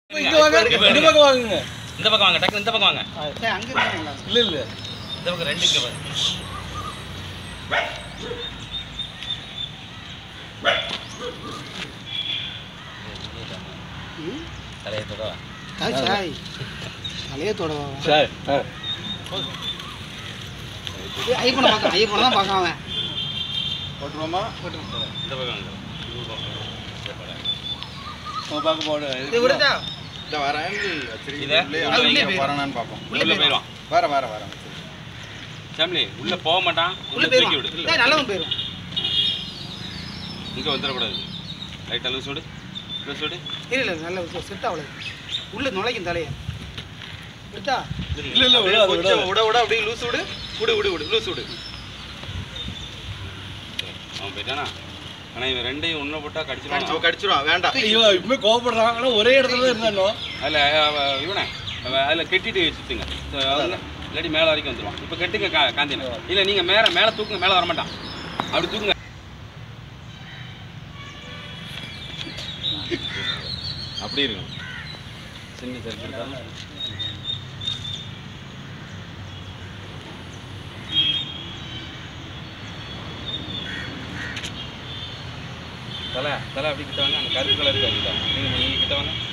இங்க வாங்க இந்த பக்கம் வாங்குங்க இந்த பக்கம் வாங்க டக்கு இந்த பக்கம் வாங்க ஏய், அங்க இருக்காங்களா இல்ல இல்ல இந்த பக்கம் ரெண்டு இங்க பாரு ம் தலையை தொட தாய் சாய் தலையே தொடவா சார் சார் ஐப்பனை பார்க்க ஐப்பனை தான் பார்க்க அவன் போட்டுருவோமா இந்த பக்கம் வாங்க நம்ம பார்க்க போடு இது விடுதா இந்த வரேன் சரி இதை? உள்ளே அது உள்ளே உள்ளே போயிரும். வரேனான்னு பார்ப்போம் உள்ள போயிடுவான் வர வர வரேன் ஃபேமிலி உள்ள போக மாட்டான் உள்ள உள்ள தூக்கி போயிடும் விடு ஏய் நல்லவன் போயிடும் இங்க வந்துடக்கூடாது லைட்டாக லூஸ் விடு லூஸ் விடு இல்ல இல்ல நல்ல செட் ஆகல உள்ள நுழைக்கும் தலையை விட்டா இல்ல இல்ல விடாது கொஞ்சம் விடாது விட விட அப்படியே லூஸ் விடு விடு விடு விடு லூஸ் விடு அவன் போயிட்டானா ஆனா இவன் ரெண்டையும் ஒண்ணு போட்டா கடிச்சிருவான் அவன் கடிச்சிருவான் வேண்டாம் இவன் இப்பவுமே கோவப்படுறான் ஆனா ஒரே இடத்துல தான் இருந்தானோ அதில் இவனை அவன் அதில் கட்டிட்டு சுத்துங்க So, அதுல இல்லாட்டி மேலே வரைக்கும் வந்துடுவான் இப்போ கட்டுங்க கா காந்தியனை இல்லை நீங்கள் மேலே மேலே தூக்குங்க மேலே வரமாட்டான் அப்படி தூக்குங்க அப்படி இருக்கும் சின்ன சரி தலை தலை அப்படி கிட்ட வாங்க அந்த கருப்பு கலர் இருக்கு அதுதான் நீங்கள் நீங்கள் கிட்ட வாங்க